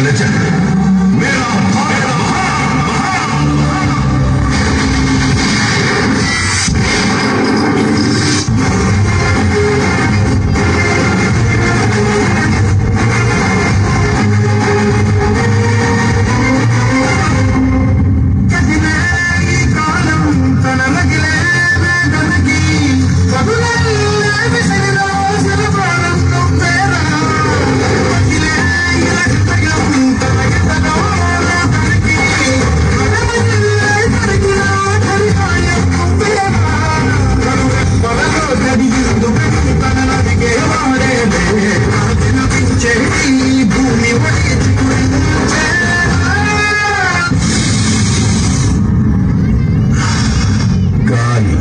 वचन मेरा भारत महान భూమి గాలి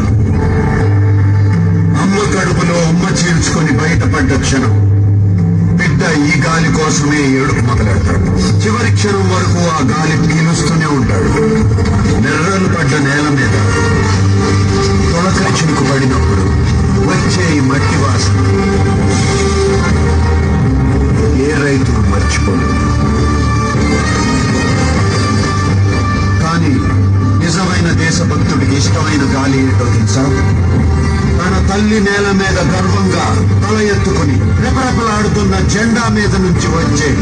అమ్మ కడుపులో అమ్మ చీల్చుకొని బయటపడ్డ క్షణం బిడ్డ ఈ గాలి కోసమే ఏడుపు మొదలెడతాడు చివరి క్షణం వరకు ఆ గాలి పీలుస్తూనే ఉంటాడు నెర్రలు పడ్డ నేల మీద తొలకరి చినుకు పడినప్పుడు వచ్చే ఈ మట్టి వాసన ఏ రైతు మర్చిపోలేదు కానీ నిజమైన దేశభక్తుడికి ఇష్టమైన గాలి ఏంటో తెలుసా తన తల్లి నేల మీద గర్వంగా తల ఎత్తుకుని రెపరెపలాడుతున్న జెండా మీద నుంచి వచ్చే